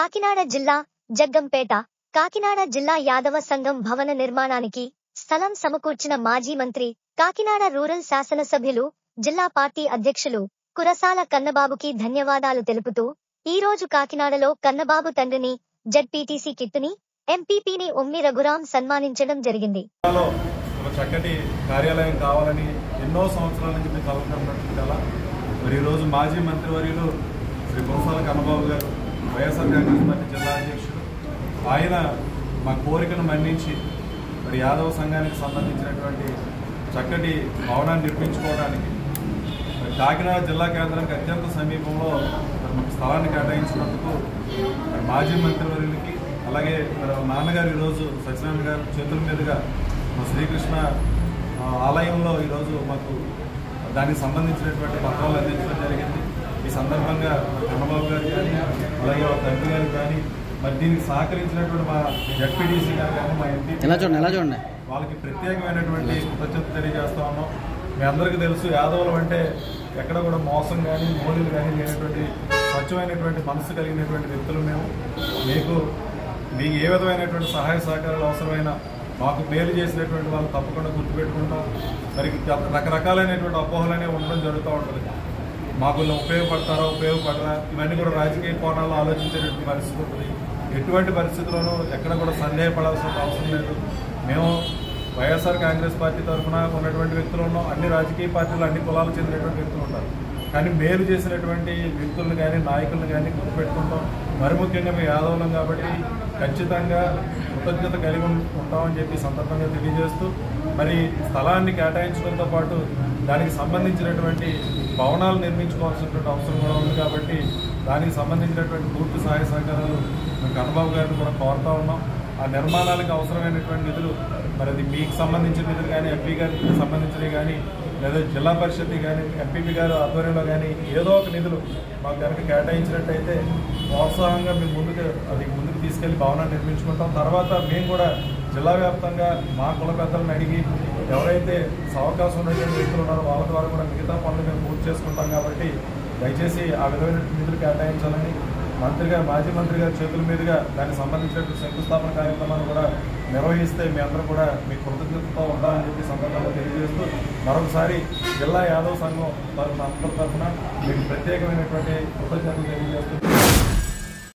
కాకినాడ జిల్లా జగ్గంపేట కాకినాడ జిల్లా యాదవ సంఘం భవన నిర్మాణానికి స్థలం సమకూర్చిన మాజీ మంత్రి కాకినాడ రూరల్ శాసనసభ్యులు జిల్లా పార్టీ అధ్యక్షులు కురసాల కన్నబాబుకి ధన్యవాదాలు తెలుపుతూ ఈ రోజు కాకినాడలో కన్నబాబు తండ్రిని జడ్పీటీసీ కిట్టుని ఎంపీపీని ఒమ్మి రఘురాం సన్మానించడం జరిగింది జిల్లాలో ఒక చక్కటి కార్యాలయం కావాలని ఎన్నో సంవత్సరాల నుంచి మేము కలుగుతున్నట్టు కల మరి ఈరోజు మాజీ మంత్రివర్యులు శ్రీ కురసాల కన్నబాబు గారు వైఎస్ఆర్ కాంగ్రెస్ పార్టీ జిల్లా అధ్యక్షుడు ఆయన మా కోరికను మన్నించి మరి యాదవ సంఘానికి సంబంధించినటువంటి చక్కటి భవనాన్ని నిర్మించుకోవడానికి మరి కాకినాడ జిల్లా కేంద్రానికి అత్యంత సమీపంలో మరి మాకు స్థలాన్ని కేటాయించినందుకు మరి మాజీ మంత్రివర్యులకి అలాగే మరి వాళ్ళ నాన్నగారు ఈరోజు సత్యనారాయణ గారు చేతుల మీదుగా మా శ్రీకృష్ణ ఆ, ఆలయంలో ఈరోజు మాకు దానికి సంబంధించినటువంటి పత్రాలు అందించడం జరిగింది ఈ సందర్భంగా మరి కన్నబాబు గారు కానీ అలాగే వాళ్ళ తండ్రి గారు కానీ మరి దీనికి సహకరించినటువంటి మా జడ్పీడీసీ గారు కానీ మా ఎంపీ ఎలా చూడండి ఎలా చూడండి వాళ్ళకి ప్రత్యేకమైనటువంటి కృతజ్ఞత తెలియజేస్తా ఉన్నాం మీ అందరికీ తెలుసు యాదవులు అంటే ఎక్కడ కూడా మోసం కానీ మోడీలు కానీ లేనటువంటి స్వచ్ఛమైనటువంటి మనసు కలిగినటువంటి వ్యక్తులు మేము మీకు మీకు ఏ విధమైనటువంటి సహాయ సహకారాలు అవసరమైన మాకు మేలు చేసినటువంటి వాళ్ళు తప్పకుండా గుర్తుపెట్టుకుంటాం మరి రకరకాలైనటువంటి అపోహలు అనేవి ఉండడం జరుగుతూ ఉంటుంది మాకు ఇలా ఉపయోగపడతారా ఉపయోగపడరా ఇవన్నీ కూడా రాజకీయ కోణాల్లో ఆలోచించేటువంటి పరిస్థితి ఉంటుంది ఎటువంటి పరిస్థితుల్లోనూ ఎక్కడ కూడా సందేహపడాల్సిన అవసరం లేదు మేము వైఎస్ఆర్ కాంగ్రెస్ పార్టీ తరఫున ఉన్నటువంటి వ్యక్తులు ఉన్నాం అన్ని రాజకీయ పార్టీలు అన్ని కులాలకు చెందినటువంటి వ్యక్తులు ఉంటారు కానీ మేలు చేసినటువంటి వ్యక్తులను కానీ నాయకులను కానీ గుర్తుపెట్టుకుంటాం మరి ముఖ్యంగా మేము యాదవులం కాబట్టి ఖచ్చితంగా కృతజ్ఞత కలిగి ఉం- ఉంటామని చెప్పి ఈ సందర్భంగా తెలియజేస్తూ మరి స్థలాన్ని కేటాయించడంతో పాటు దానికి సంబంధించినటువంటి భవనాలు నిర్మించుకోవాల్సినటువంటి అవసరం కూడా ఉంది కాబట్టి దానికి సంబంధించినటువంటి పూర్తి సహాయ సహకారాలు మేము కన్నబాబు గారిని కూడా కోరుతా ఉన్నాం ఆ నిర్మాణాలకు అవసరమైనటువంటి నిధులు మరి అది మీకు సంబంధించిన నిధులు కానీ ఎంపీ గారికి సంబంధించినవి కానీ లేదా జిల్లా పరిషత్ కానీ ఎంపీపీ గారు ఆధ్వర్యంలో కానీ ఏదో ఒక నిధులు మాకు కనుక కేటాయించినట్టయితే ప్రోత్సాహంగా మేము ముందుకు అది ముందుకు తీసుకెళ్లి భవనాన్ని నిర్మించుకుంటాం తర్వాత మేము కూడా జిల్లా వ్యాప్తంగా మా కుల పెద్దలను అడిగి ఎవరైతే అవకాశం ఉన్నటువంటి వ్యక్తులు ఉన్నారో వాళ్ళ ద్వారా కూడా మిగతా పనులు మేము పూర్తి చేసుకుంటాం కాబట్టి దయచేసి ఆ విధమైన నిధులు కేటాయించాలని మంత్రి గారు మాజీ మంత్రి గారి చేతుల మీదుగా దానికి సంబంధించినటువంటి శంకుస్థాపన కార్యక్రమాన్ని కూడా నిర్వహిస్తే మీ అందరూ కూడా మీ కృతజ్ఞతతో ఉండాలని చెప్పి సందర్భంగా తెలియజేస్తూ మరొకసారి జిల్లా యాదవ్ సంఘం తరఫున అందరి తరఫున మీకు ప్రత్యేకమైనటువంటి కృతజ్ఞతలు తెలియజేస్తూ